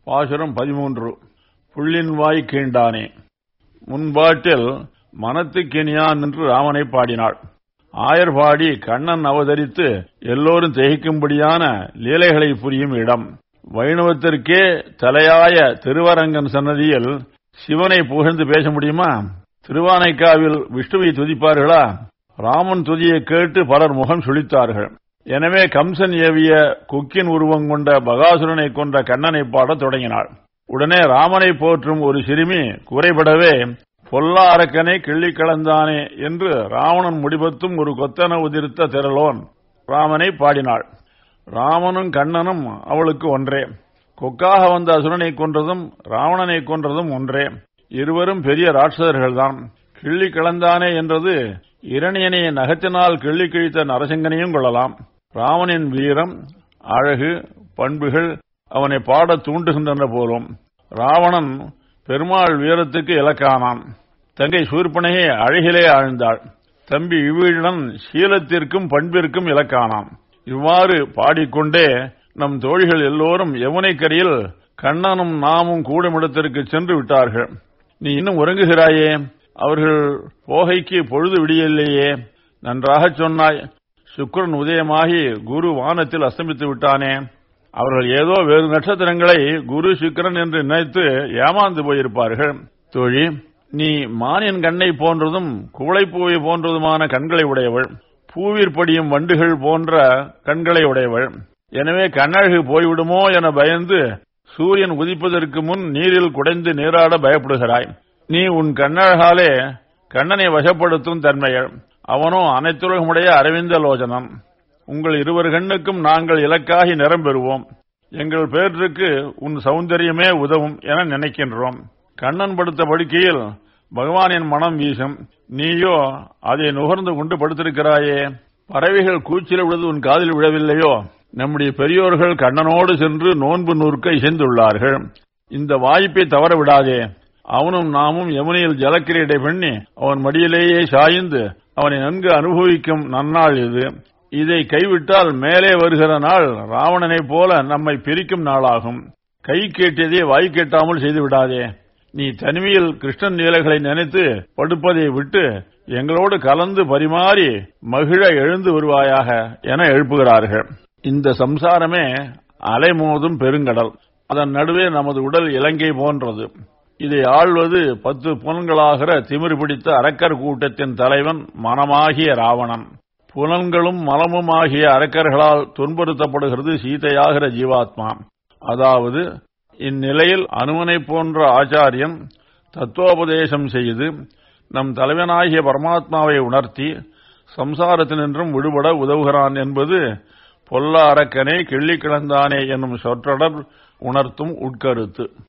பாசுரம் பதிமூன்று புள்ளின் வாய் கீண்டானே முன்பாட்டில் மனத்துக்கினியான் என்று ராமனை பாடினாள் ஆயர் பாடி கண்ணன் அவதரித்து எல்லோரும் திகைக்கும்படியான லீலைகளை புரியும் இடம் வைணவத்திற்கே தலையாய திருவரங்கன் சன்னதியில் சிவனை புகழ்ந்து பேச முடியுமா திருவானைக்காவில் விஷ்ணுவை துதிப்பார்களா ராமன் துதியை கேட்டு பலர் முகம் சுழித்தார்கள் எனவே கம்சன் ஏவிய குக்கின் உருவம் கொண்ட பகாசுரனை கொன்ற கண்ணனை பாடத் தொடங்கினாள் உடனே ராமனை போற்றும் ஒரு சிறுமி குறைபடவே பொல்லா அரக்கனை கிள்ளி கலந்தானே என்று ராவணன் முடிபத்தும் ஒரு கொத்தன உதிர்த்த திரளோன் ராமனை பாடினாள் ராமனும் கண்ணனும் அவளுக்கு ஒன்றே கொக்காக வந்த அசுரனை கொன்றதும் ராவணனை கொன்றதும் ஒன்றே இருவரும் பெரிய ராட்சதர்கள்தான் கிள்ளி கலந்தானே என்றது இரணியனை நகத்தினால் கிள்ளி கிழித்த நரசிங்கனையும் கொள்ளலாம் ராவனின் வீரம் அழகு பண்புகள் அவனை பாடத் தூண்டுகின்றன போலும் ராவணன் பெருமாள் வீரத்துக்கு இலக்கானான் தங்கை சூர்பனையே அழகிலே ஆழ்ந்தாள் தம்பி இவீழன் சீலத்திற்கும் பண்பிற்கும் இலக்கானான் இவ்வாறு பாடிக்கொண்டே நம் தோழிகள் எல்லோரும் யமுனைக்கரையில் கண்ணனும் நாமும் கூடுமிடத்திற்கு சென்று விட்டார்கள் நீ இன்னும் உறங்குகிறாயே அவர்கள் போகைக்கு பொழுது விடியலையே நன்றாக சொன்னாய் சுக்கரன் உதயமாகி குரு வானத்தில் அஸ்தமித்து விட்டானே அவர்கள் ஏதோ வேறு நட்சத்திரங்களை குரு சுக்கரன் என்று நினைத்து ஏமாந்து போயிருப்பார்கள் தோழி நீ மானின் கண்ணை போன்றதும் குவளைப்பூவை போன்றதுமான கண்களை உடையவள் பூவிற் படியும் வண்டுகள் போன்ற கண்களை உடையவள் எனவே கண்ணழகு போய்விடுமோ என பயந்து சூரியன் உதிப்பதற்கு முன் நீரில் குடைந்து நீராட பயப்படுகிறாய் நீ உன் கண்ணழகாலே கண்ணனை வசப்படுத்தும் தன்மையள் அவனோ அனைத்துலகமுடைய அரவிந்த லோஜனன் உங்கள் இருவர் கண்ணுக்கும் நாங்கள் இலக்காகி நிறம் பெறுவோம் எங்கள் பேருக்கு உன் சௌந்தரியமே உதவும் என நினைக்கின்றோம் கண்ணன் படுத்த படுக்கையில் பகவானின் மனம் வீசும் நீயோ அதை நுகர்ந்து கொண்டு படுத்திருக்கிறாயே பறவைகள் கூச்சில விழுது உன் காதில் விழவில்லையோ நம்முடைய பெரியோர்கள் கண்ணனோடு சென்று நோன்பு நூற்க இசைந்துள்ளார்கள் இந்த வாய்ப்பை தவற விடாதே அவனும் நாமும் யமுனையில் ஜலக்கிரீடை பண்ணி அவன் மடியிலேயே சாய்ந்து அவனை நன்கு அனுபவிக்கும் நன்னாள் இது இதை கைவிட்டால் மேலே வருகிற நாள் ராவணனைப் போல நம்மை பிரிக்கும் நாளாகும் கை கேட்டதே வாய் கேட்டாமல் செய்து விடாதே நீ தனிமையில் கிருஷ்ணன் நீலைகளை நினைத்து படுப்பதை விட்டு எங்களோடு கலந்து பரிமாறி மகிழ எழுந்து வருவாயாக என எழுப்புகிறார்கள் இந்த சம்சாரமே அலைமோதும் பெருங்கடல் அதன் நடுவே நமது உடல் இலங்கை போன்றது இதை ஆள்வது பத்து புலன்களாகிற திமிர் பிடித்த அரக்கர் கூட்டத்தின் தலைவன் மனமாகிய ராவணன் புலன்களும் மலமும் ஆகிய அரக்கர்களால் துன்புறுத்தப்படுகிறது சீதையாகிற ஜீவாத்மா அதாவது இந்நிலையில் அனுமனை போன்ற ஆச்சாரியன் தத்துவோபதேசம் செய்து நம் தலைவனாகிய பரமாத்மாவை உணர்த்தி சம்சாரத்தினின்றும் விடுபட உதவுகிறான் என்பது பொல்ல அரக்கனே கிள்ளி கிளந்தானே என்னும் சொற்றொடர் உணர்த்தும் உட்கருத்து